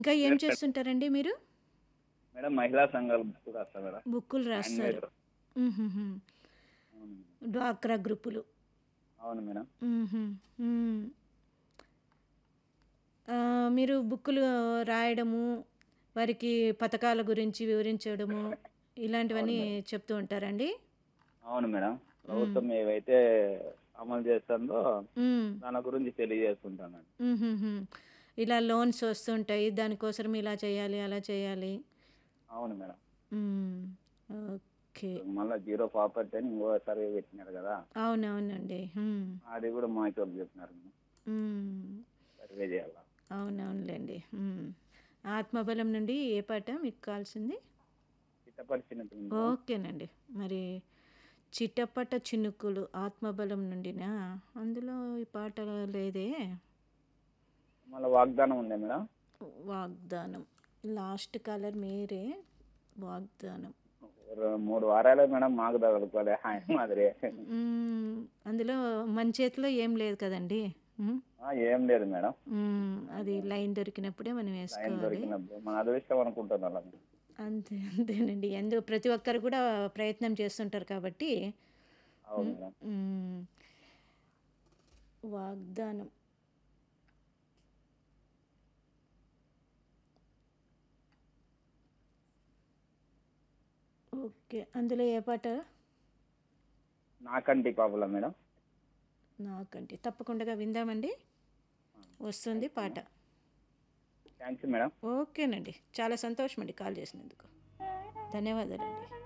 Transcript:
ఇంకా ఏం చేస్తుంటారండి మీరు మేడం మహిళా సంఘాలు బుక్ రాస్తా మేడం బుక్కులు హ్యాండ్ రాస్తారు మేడ్ మ్మ్హ్మ్. అవును డ్వాక్రా గ్రూపులు అవును మేడం మ్మ్హ్మ్. మ్మ్. ఆ, మీరు బుక్కులు రాయడము వారికి పథకాల గురించి వివరించడము ఇలాంటివన్నీ చెప్తూ ఉంటారండి అవును మేడం ప్రభుత్వం ఏవైతే అమలు చేస్తుందో మ్మ్. దాని గురించి తెలియజేస్తుంటాను మేడం మ్మ్హ్మ్. ఇలా లోన్స్ వస్తుంటాయి దానికోసం ఇలా చేయాలి అలా చేయాలి అవును మేడం మ్మ్. ఓకే మళ్ళీ జీరో ప్రాపర్టీ అని ఇంకో సర్వే పెట్టినారు కదా అవునవునండి మ్మ్. అది కూడా మాకు వాళ్ళు చెప్పినారు మేడం మ్మ్. సర్వే చేయాలి అవునవునులేండి మ్మ్. ఆత్మబలం నుండి ఏ పాట మీకు కావాల్సింది చిత్తపరిచినట్టు ఓకేనండి మరి చిట్టపట చినుకులు ఆత్మబలం నుండినా అందులో ఈ పాట లేదే మళ్ళీ వాగ్దానం ఉందే మేడం వాగ్దానం లాస్ట్ కలర్ మీరే వాగ్దానం ఒక మూడు వారాలే మేడం మాకు తగులుకోలే ఆయన మాదిరి మ్మ్. అందులో మన చేతిలో ఏం లేదు కదండి మ్మ్. ఆ, ఏం లేదు మేడం మ్మ్. అది లైన్ దొరికినప్పుడే మనం టైం వేసుకోవాలి దొరికినప్పుడు మన అదృష్టం అనుకుంటున్నాం అలా అంతే అంతేనండి ఎందుకు ప్రతి ఒక్కరు కూడా ప్రయత్నం చేస్తుంటారు కాబట్టి అవును మేడం మ్మ్. వాగ్దానం ఓకే అందులో ఏ పాట నాకంటి పాపలా మేడం నాకంటే తప్పకుండా విందామండి వస్తుంది పాట థ్యాంక్స్ మేడం ఓకేనండి చాలా సంతోషం అండి కాల్ చేసినందుకు ధన్యవాదాలండి